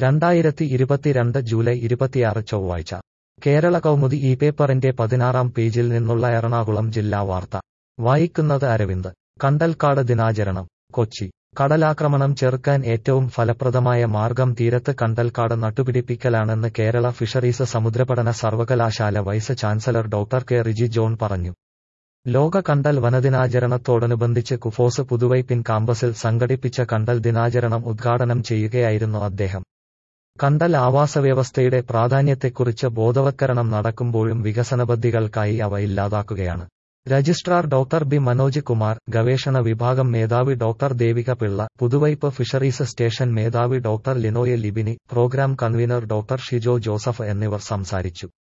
രണ്ടായിരത്തി ഇരുപത്തിരണ്ട് ജൂലൈ ഇരുപത്തിയാറ് ചൊവ്വാഴ്ച കേരള കൗമുദി ഈ പേപ്പറിന്റെ പതിനാറാം പേജിൽ നിന്നുള്ള എറണാകുളം ജില്ലാ വാർത്ത വായിക്കുന്നത് അരവിന്ദ് കണ്ടൽക്കാട് ദിനാചരണം കൊച്ചി കടലാക്രമണം ചെറുക്കാൻ ഏറ്റവും ഫലപ്രദമായ മാർഗം തീരത്ത് കണ്ടൽക്കാട് നട്ടുപിടിപ്പിക്കലാണെന്ന് കേരള ഫിഷറീസ് സമുദ്രപഠന സർവകലാശാല vice chancellor doctor K Riji John പറഞ്ഞു ലോക കണ്ടൽ വനദിനാചരണത്തോടനുബന്ധിച്ച് കുഫോസ് പുതുവൈപ്പിൻ കാമ്പസിൽ സംഘടിപ്പിച്ച കണ്ടൽ ദിനാചരണം ഉദ്ഘാടനം ചെയ്യുകയായിരുന്നു അദ്ദേഹം കണ്ടൽ ആവാസവ്യവസ്ഥയുടെ പ്രാധാന്യത്തെക്കുറിച്ച് ബോധവത്കരണം നടക്കുമ്പോഴും വികസനപദ്ധതികൾക്കായി അവ ഇല്ലാതാക്കുകയാണ് registrar doctor B Manoj Kumar ഗവേഷണ വിഭാഗം മേധാവി doctor Devika Pillai Puthuvype fisheries station മേധാവി ഡോക്ടർ ലിനോയെ ലിബിനി programme convener doctor Shijo Joseph എന്നിവർ സംസാരിച്ചു